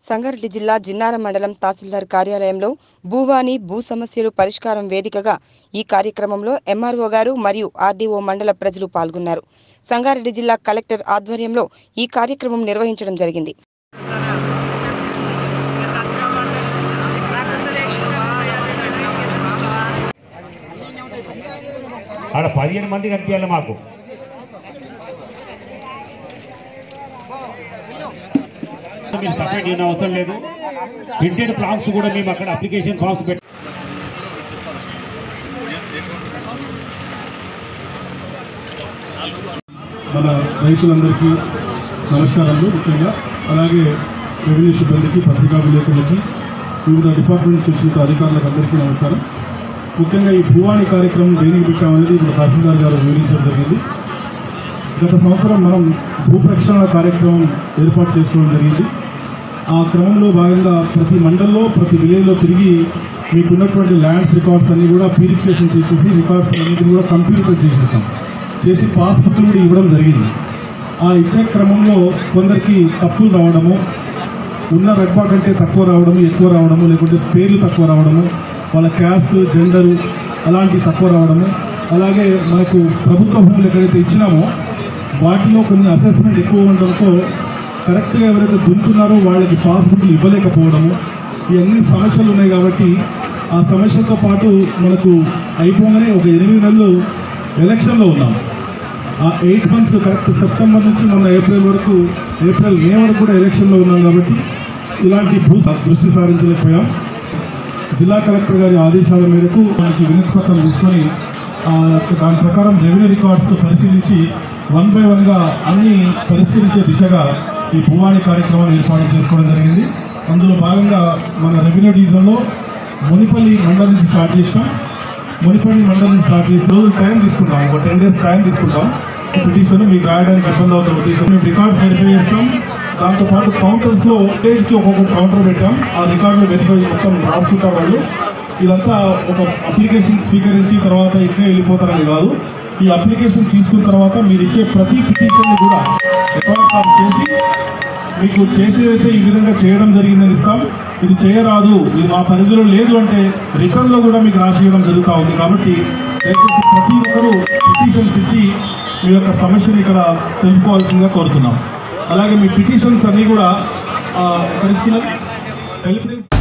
సంగారెడ్డి జిల్లా జిన్నారం మండలం తహసీల్దార్ కార్యాలయంలో భూవాని భూ సమస్యలు పరిష్కారం వేదికగా ఈ కార్యక్రమంలో ఎంఆర్ఓ గారు మరియు ఆర్డీఓ మండల ప్రజలు పాల్గొన్నారు సంగారెడ్డి జిల్లా కలెక్టర్ ఆధ్వర్యంలో ఈ కార్యక్రమం నిర్వహించడం జరిగింది ఆడ పదిహేను మంది కనిపించాలి మాకు మీరు సపరేట్ చేయడం అవసరం లేదు ప్రింటెడ్ ఫామ్స్ కూడా మేము అక్కడ అప్లికేషన్ ఫామ్స్ పెట్టి మన రైతులందరికీ నమస్కారాలు ముఖ్యంగా అలాగే రెవెన్యూ సిబ్బందికి పత్రికా విలేకరులకి వివిధ డిపార్ట్మెంట్స్ వచ్చిన అధికారులకు అందరికీ నమస్కారం ముఖ్యంగా ఈ భూవాణి కార్యక్రమం దేనికి పెట్టామనేది ఇప్పుడు తహసీల్దార్ గారు వివరించడం జరిగింది గత సంవత్సరం మనం భూ ప్రక్షాళన కార్యక్రమం ఏర్పాటు చేసుకోవడం జరిగింది ఆ క్రమంలో భాగంగా ప్రతి మండల్లో ప్రతి విలేజ్లో తిరిగి మీకున్నటువంటి ల్యాండ్స్ రికార్డ్స్ అన్ని కూడా ప్యూరిఫికేషన్ చేసేసి రికార్డ్స్ అన్నింటినీ కూడా కంప్యూటర్ చేసేసాం చేసి పాస్బుక్లు కూడా ఇవ్వడం జరిగింది ఆ ఇచ్చే క్రమంలో కొందరికి తప్పులు రావడము ఉన్న రెడ్బా కంటే తక్కువ రావడము ఎక్కువ రావడము లేకుంటే పేర్లు తక్కువ రావడము వాళ్ళ క్యాస్ట్ జెండరు అలాంటివి తక్కువ రావడము అలాగే మనకు ప్రభుత్వ భూములు ఎక్కడైతే ఇచ్చినామో వాటిలో కొన్ని అసెస్మెంట్ ఎక్కువ ఉండడంతో కరెక్ట్గా ఎవరైతే దున్నుతున్నారో వాళ్ళకి పాస్బుక్లు ఇవ్వలేకపోవడము ఇవన్నీ సమస్యలు ఉన్నాయి కాబట్టి ఆ సమస్యలతో పాటు మనకు అయిపోగానే ఒక ఎనిమిది నెలలు ఎలక్షన్లో ఉన్నాం ఆ ఎయిట్ మంత్స్ కరెక్ట్ సెప్టెంబర్ నుంచి మొన్న ఏప్రిల్ వరకు ఏప్రిల్ మే వరకు కూడా ఎలక్షన్లో ఉన్నాం కాబట్టి ఇలాంటి భూ దృష్టి సారించలేకపోయాం జిల్లా కలెక్టర్ గారి ఆదేశాల మేరకు మనకి వినతి పత్రం తీసుకొని ఆ, దాని ప్రకారం రెవెన్యూ రికార్డ్స్ పరిశీలించి వన్ బై వన్గా అన్ని పరిష్కరించే దిశగా ఈ భూవాణి కార్యక్రమాన్ని ఏర్పాటు చేసుకోవడం జరిగింది అందులో భాగంగా మన రెవెన్యూ డివిజన్లో మునిపల్లి మండలం నుంచి స్టార్ట్ చేసినాం మునిపల్లి మండలం నుంచి స్టార్ట్ చేసి రోజులు టైం తీసుకుంటాం ఒక టెన్ డేస్ టైం తీసుకుంటాం పిటిషన్ మీకు రాయడానికి ఇబ్బంది అవుతుంది ఉద్దేశం మేము రికార్డ్స్ వెరిఫై చేస్తాం దాంతోపాటు కౌంటర్స్లో కి ఒక్కొక్క కౌంటర్ పెట్టాం ఆ రికార్డులు వెరిఫై మొత్తం రాసుకుంటారు వాళ్ళు ఇదంతా ఒక అప్లికేషన్ స్వీకరించి తర్వాత ఇట్లే వెళ్ళిపోతారని కాదు ఈ అప్లికేషన్ తీసుకున్న తర్వాత మీరు ఇచ్చే ప్రతి పిటిషన్ని కూడా రికార్డ్ ఫామ్ చేసి మీకు చేసేదైతే ఈ విధంగా చేయడం జరిగిందని ఇస్తాం ఇది చేయరాదు ఇది మా పరిధిలో లేదు అంటే రిటర్న్లో కూడా మీకు రాసి ఇవ్వడం జరుగుతూ ఉంది కాబట్టి దయచేసి ప్రతి ఒక్కరూ పిటిషన్స్ ఇచ్చి మీ యొక్క సమస్యను ఇక్కడ తెలుపుకోవాల్సిందిగా కోరుతున్నాం అలాగే మీ పిటిషన్స్ అన్నీ కూడా ఆ, పరిస్థితులు తెలుపు